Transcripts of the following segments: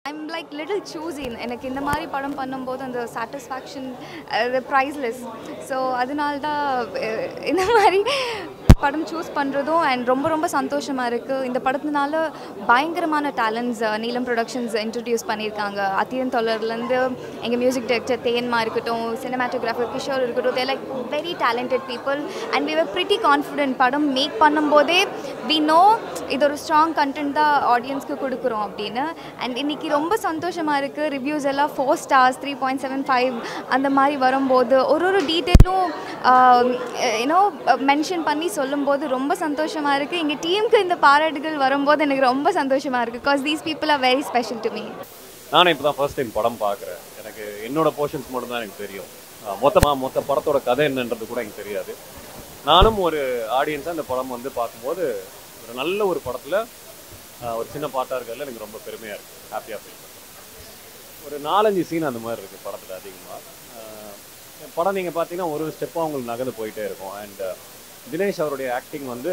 I'm like little சூஸின் எனக்கு இந்த மாதிரி படம் பண்ணும்போது அந்த சாட்டிஸ்ஃபேக்ஷன் ப்ரைஸ்லெஸ் ஸோ அதனால தான் அஹ், இந்த மாதிரி படம் சூஸ் பண்ணுறதும் அண்ட் ரொம்ப ரொம்ப சந்தோஷமாக இருக்குது இந்த படத்தினால பயங்கரமான டேலண்ட்ஸ் நீலம் ப்ரொடக்ஷன்ஸ் இன்ட்ரடியூஸ் பண்ணியிருக்காங்க அத்தியன் தொல்லர்லேருந்து எங்கள் மியூசிக் டைரக்டர் தேன்மா இருக்கட்டும் சினிமாட்டோகிராஃபர் கிஷோர் இருக்கட்டும் they like very talented people and we were pretty confident படம் மேக் பண்ணும்போதே வி நோ இது ஒரு ஸ்ட்ராங் கண்டென்ட் தான் ஆடியன்ஸ்க்கு கொடுக்குறோம் அப்படின்னு அண்ட் இன்னைக்கு ரொம்ப சந்தோஷமாக இருக்குது ரிவ்யூஸ் எல்லாம் four stars three point seven five அந்த மாதிரி வரும்போது ஒரு ஒரு டீட்டெயிலும் யூனோ மென்ஷன் பண்ணி சொல்லும்போது ரொம்ப சந்தோஷமாக இருக்குது எங்கள் டீமுக்கு இந்த பாராட்டுகள் வரும்போது எனக்கு ரொம்ப சந்தோஷமாக இருக்குது because these people are very special to me நானே இப்போ தான் ஃபர்ஸ்ட் டைம் படம் பார்க்குறேன் எனக்கு என்னோட போர்ஷன்ஸ் மட்டும் தான் எனக்கு தெரியும் மொத்தமாக மொத்த படத்தோட கதை என்னன்றது கூட எனக்கு தெரியாது நானும் ஒரு ஆடியன்ஸாக இந்த படம் வந்து பார்க்கும்போது ஒரு நல்ல ஒரு படத்தில் ஒரு சின்ன பாட்டாக இருக்கிறதுல எனக்கு ரொம்ப பெருமையாக இருக்குது ஹாப்பியாக ஃபீல் ஒரு நாலஞ்சு சீன் அந்த மாதிரி இருக்குது படத்தில் அதிகமாக படம் நீங்கள் பார்த்தீங்கன்னா ஒரு ஸ்டெப்பாக உங்களுக்கு நகர்ந்து போயிட்டே இருக்கும் அண்ட் தினேஷ் அவருடைய ஆக்டிங் வந்து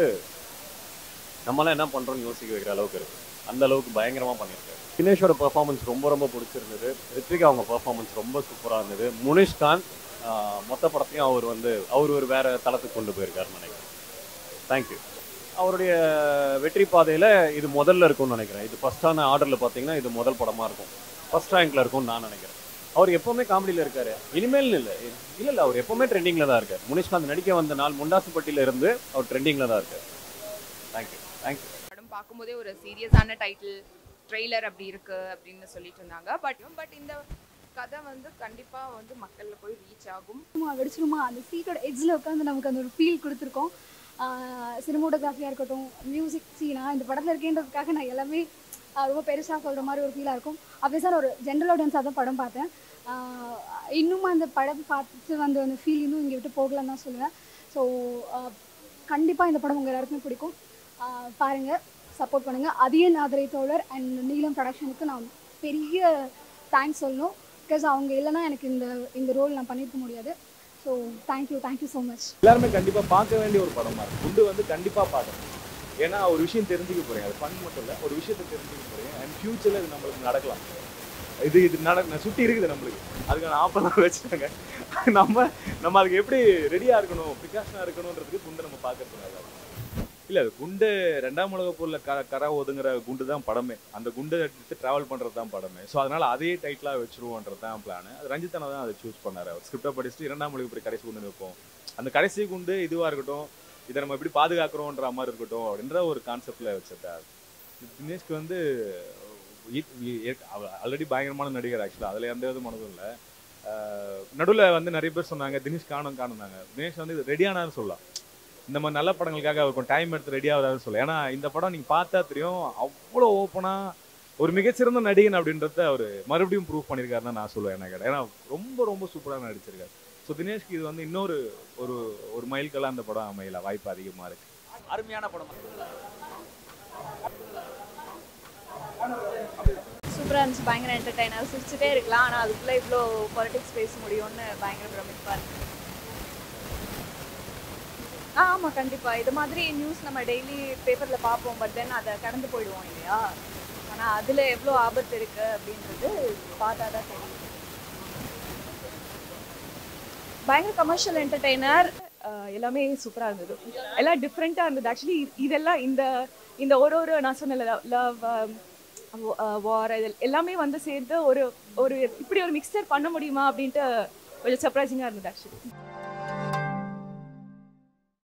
நம்மளாம் என்ன பண்ணுறோம்னு யோசிக்க வைக்கிற அளவுக்கு இருக்குது அந்த அளவுக்கு பயங்கரமாக பண்ணியிருக்காரு தினேஷோட பெர்ஃபார்மன்ஸ் ரொம்ப ரொம்ப பிடிச்சிருந்தது ரித்விகா அவங்க பெர்ஃபார்மன்ஸ் ரொம்ப சூப்பராக இருந்தது முனிஷ்காந்த் ஆஹ், மொத்த படத்தையும் அவர் வந்து அவர் ஒரு வேற தளத்துக்கு கொண்டு போயிருக்காருன்னு நினைக்கிறேன் தேங்க்யூ அவருடைய வெற்றி பாதையில் இது முதல்ல இருக்கும்னு நினைக்கிறேன் இது ஃபஸ்ட்டான ஆர்டரில் பார்த்தீங்கன்னா இது முதல் படமாக இருக்கும் ஃபர்ஸ்ட் ரேங்க்ல இருக்கும்னு நான் நினைக்கிறேன் அவர் எப்பவுமே காமெடியில் இருக்காரு இனிமேல் இல்லை இல்லை இல்லை அவர் எப்பவுமே ட்ரெண்டிங்கில் தான் இருக்கார் முனிஷ்காந்த் நடிக்க வந்த நாள் முண்டாசுப்பட்டியில இருந்து அவர் ட்ரெண்டிங்கில் தான் இருக்கார் தேங்க்யூ தேங்க்யூ படம் பார்க்கும்போதே ஒரு சீரியஸான டைட்டில் ட்ரெய்லர் அப்படி இருக்கு அப்படின்னு சொல்லிட்டு இருந்தாங்க பட் பட் இந்த கதை வந்து கண்டிப்பா வந்து மக்கள்ல போய் ரீச் ஆகும் சும்மா வெடிச்சிருமா அந்த சீட்டோட எட்ஜில் உட்காந்து நமக்கு அந்த ஒரு ஃபீல் கொடுத்துருக்கோம் சினிமோட்டோகிராஃபியாக இருக்கட்டும் மியூசிக் சீனா இந்த படத்தில் இருக்கேன்றதுக்காக நான் எல்லாமே ஆஹ் ரொம்ப பெருசாக சொல்கிற மாதிரி ஒரு ஃபீலாக இருக்கும் அப்படியே சார் ஒரு ஜென்ரல் ஆடியன்ஸாக தான் படம் பார்த்தேன் ஆஹ் இன்னும் அந்த படம் பார்த்துட்டு வந்து அந்த ஃபீல் இன்னும் இங்கே விட்டு போகலன்னு தான் சொல்லுவேன் ஸோ கண்டிப்பாக இந்த படம் உங்கள் எல்லாருக்குமே பிடிக்கும் ஆஹ் பாருங்க சப்போர்ட் பண்ணுங்கள் அதியன் ஆதரை தோழர் அண்ட் நீலம் ப்ரொடக்ஷனுக்கு நான் பெரிய தேங்க்ஸ் சொல்லணும் பிகாஸ் அவங்க இல்லைன்னா எனக்கு இந்த இந்த ரோல் நான் பண்ணியிருக்க முடியாது so thank you thank you so much எல்லாருமே கண்டிப்பா பார்க்க வேண்டிய ஒரு படமா இருக்கு குண்டு வந்து கண்டிப்பா பார்க்கணும் ஏன்னா ஒரு விஷயம் தெரிஞ்சுக்க போறீங்க அது ஃபன் மட்டும் இல்லை ஒரு விஷயத்தை தெரிஞ்சுக்க போறீங்க அண்ட் ஃபியூச்சர்ல இது நம்மளுக்கு நடக்கலாம் இது இது நட சுட்டி இருக்குது நம்மளுக்கு அதுக்கான ஆப்பெல்லாம் வச்சுட்டாங்க நம்ம நம்ம அதுக்கு எப்படி ரெடியா இருக்கணும் ப்ரிகாஷனா இருக்கணுன்றதுக்கு குண்டை நம்ம பார்க்கறதுனால இல்ல அது குண்டு ரெண்டாம் உலக போர்ல க கரை ஒதுங்குற குண்டு தான் படமே அந்த குண்டை எடுத்து டிராவல் பண்றது தான் படமே ஸோ அதனால அதே டைட்டிலா வச்சிருவோன்றது தான் பிளான் அது ரஞ்சித்தனை தான் அதை சூஸ் பண்ணாரு அவர் ஸ்கிரிப்டை படிச்சுட்டு இரண்டாம் உலக போய் கடைசி குண்டு வைப்போம் அந்த கடைசி குண்டு இதுவா இருக்கட்டும் இதை நம்ம எப்படி பாதுகாக்கிறோன்ற மாதிரி இருக்கட்டும் அப்படின்ற ஒரு கான்செப்ட்ல வச்சிருக்காரு தினேஷ்க்கு வந்து ஆல்ரெடி பயங்கரமான நடிகர் ஆக்சுவலாக அதில் எந்த வித மனதும் இல்லை நடுவில் வந்து நிறைய பேர் சொன்னாங்க தினேஷ் காணும் காணுனாங்க தினேஷ் வந்து ரெடியானான்னு சொல்லலாம் இந்த மாதிரி நல்ல படங்களுக்காக அவர் கொஞ்சம் டைம் எடுத்து ரெடி ஆகுறாருன்னு சொல்லலாம் ஏன்னா இந்த படம் நீங்கள் பார்த்தா தெரியும் அவ்வளோ ஓப்பனாக ஒரு மிகச்சிறந்த நடிகன் அப்படின்றத அவர் மறுபடியும் ப்ரூவ் பண்ணியிருக்காருன்னு நான் சொல்லுவேன் என்ன கேட்டேன் ஏன்னா ரொம்ப ரொம்ப சூப்பராக நடிச்சிருக்காரு ஸோ தினேஷ்க்கு இது வந்து இன்னொரு ஒரு ஒரு மைல்கல்லாக அந்த படம் அமையல வாய்ப்பு அதிகமாக இருக்கு அருமையான படம் சூப்பராக இருந்துச்சு பயங்கர என்டர்டைனர் சிரிச்சுட்டே இருக்கலாம் ஆனால் அதுக்குள்ளே இவ்வளோ பாலிடிக்ஸ் பேச முடியும்னு பயங்கர பிரமிப்பாக இருக்கு ஆ ஆமாம் கண்டிப்பாக இது மாதிரி நியூஸ் நம்ம டெய்லி பேப்பரில் பார்ப்போம் பட் தென் அதை கடந்து போயிடுவோம் இல்லையா ஆனால் அதில் எவ்வளோ ஆபத்து இருக்குது அப்படின்றது பார்த்தா தான் தெரியும் பயங்கர கமர்ஷியல் என்டர்டெய்னர் எல்லாமே சூப்பராக இருந்தது எல்லாம் டிஃப்ரெண்ட்டாக இருந்தது ஆக்சுவலி இதெல்லாம் இந்த இந்த ஒரு ஒரு நான் சொன்ன லவ் வார் இது எல்லாமே வந்து சேர்ந்து ஒரு ஒரு இப்படி ஒரு மிக்சர் பண்ண முடியுமா அப்படின்ட்டு கொஞ்சம் சர்ப்ரைசிங்காக இருந்தது ஆக்சுவலி